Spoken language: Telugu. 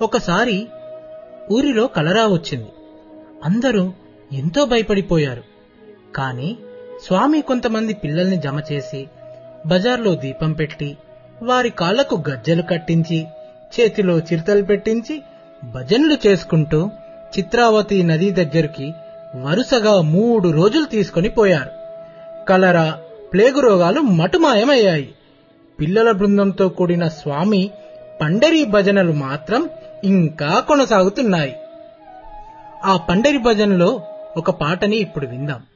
ఒకసారి ఊరిలో కలరా వచ్చింది అందరూ ఎంతో భయపడిపోయారు కాని స్వామి కొంతమంది పిల్లల్ని జమ చేసి బజార్లో దీపం పెట్టి వారి కాళ్లకు గజ్జెలు కట్టించి చేతిలో చిరుతలు పెట్టించి భజనలు చేసుకుంటూ చిత్రావతి నది దగ్గరికి వరుసగా మూడు రోజులు తీసుకొని పోయారు కలరా ప్లేగు రోగాలు మటుమాయమయ్యాయి పిల్లల బృందంతో కూడిన స్వామి పండరి భజనలు మాత్రం ఇంకా కొనసాగుతున్నాయి ఆ పండరి భజనలో ఒక పాటని ఇప్పుడు విందాం